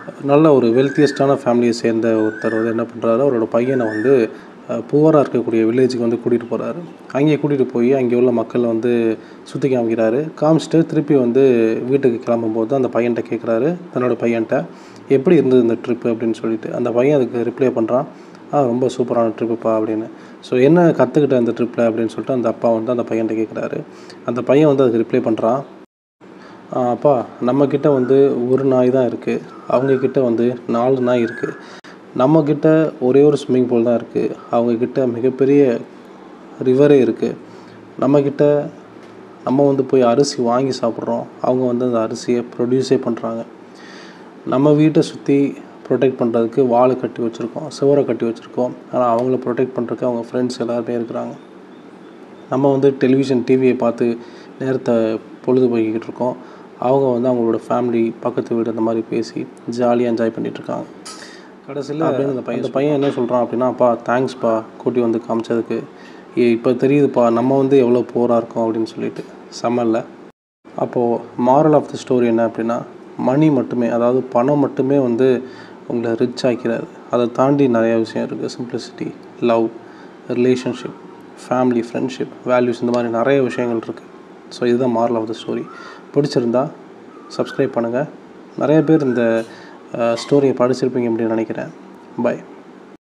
நல்ல ஒரு வெல்த்தியஸ்டான ஃபேமிலியை சேர்ந்த ஒருத்தர் வந்து என்ன பண்ணுறாரு அவரோட பையனை வந்து புவராக இருக்கக்கூடிய வில்லேஜுக்கு வந்து கூட்டிகிட்டு போகிறாரு அங்கே கூட்டிகிட்டு போய் அங்கே உள்ள மக்களை வந்து சுற்றி காமிக்கிறாரு காமிச்சிட்டு திருப்பி வந்து வீட்டுக்கு கிளம்பும்போது அந்த பையன்கிட்ட கேட்குறாரு தன்னோட பையன்கிட்ட எப்படி இருந்தது இந்த ட்ரிப்பு அப்படின்னு சொல்லிட்டு அந்த பையன் அதுக்கு ரிப்ளை பண்ணுறான் ஆ ரொம்ப சூப்பரான ட்ரிப்புப்பா அப்படின்னு ஸோ என்ன கற்றுக்கிட்ட அந்த ட்ரிப்பில் அப்படின்னு சொல்லிட்டு அந்த அப்பா வந்து அந்த பையன்கிட்ட கேட்குறாரு அந்த பையன் வந்து அதுக்கு ரிப்ளை பண்ணுறான் "ஆ, அப்பா நம்மக்கிட்ட வந்து ஒரு நாய் தான் இருக்குது அவங்கக்கிட்ட வந்து நாலு நாய் இருக்குது நம்மக்கிட்ட ஒரே ஒரு ஸ்விம்மிங் பூல் தான் இருக்குது அவங்கக்கிட்ட மிகப்பெரிய ரிவரே இருக்குது நம்மக்கிட்ட நம்ம வந்து போய் அரிசி வாங்கி சாப்பிட்றோம் அவங்க வந்து அந்த அரிசியை ப்ரொடியூஸே பண்ணுறாங்க நம்ம வீட்டை சுற்றி ப்ரொடெக்ட் பண்ணுறதுக்கு வால் கட்டி வச்சுருக்கோம் சுவரை கட்டி வச்சுருக்கோம் ஆனால் அவங்கள ப்ரொடெக்ட் பண்ணுறதுக்கு அவங்க ஃப்ரெண்ட்ஸ் எல்லாருமே இருக்கிறாங்க நம்ம வந்து டெலிவிஷன் டிவியை பார்த்து நேரத்தை பொழுதுபோக்கிக்கிட்டு இருக்கோம் அவங்க வந்து அவங்களோட ஃபேமிலி பக்கத்து வீடு அந்த மாதிரி பேசி ஜாலியாக என்ஜாய் பண்ணிகிட்ருக்காங்க கடைசியில் அப்படின்னு அந்த பையன் அந்த பையன் என்ன சொல்கிறான் அப்படின்னா அப்பா தேங்க்ஸ்ப்பா கூட்டி வந்து காமிச்சதுக்கு ஏ இப்போ தெரியுதுப்பா நம்ம வந்து எவ்வளோ போராக இருக்கோம் அப்படின்னு சொல்லிட்டு செம்மல்ல அப்போது மாரல் ஆஃப் த ஸ்டோரி என்ன அப்படின்னா மணி மட்டுமே அதாவது பணம் மட்டுமே வந்து உங்களை ரிச் ஆக்கிறாரு அதை தாண்டி நிறைய விஷயம் இருக்குது simplicity love relationship family friendship values இந்த மாதிரி நிறைய விஷயங்கள் இருக்குது ஸோ இதுதான் மாரல் ஆஃப் த ஸ்டோரி பிடிச்சிருந்தா சப்ஸ்கிரைப் பண்ணுங்கள் நிறைய பேர் இந்த ஸ்டோரியை படிச்சிருப்பீங்க அப்படின்னு நினைக்கிறேன் பை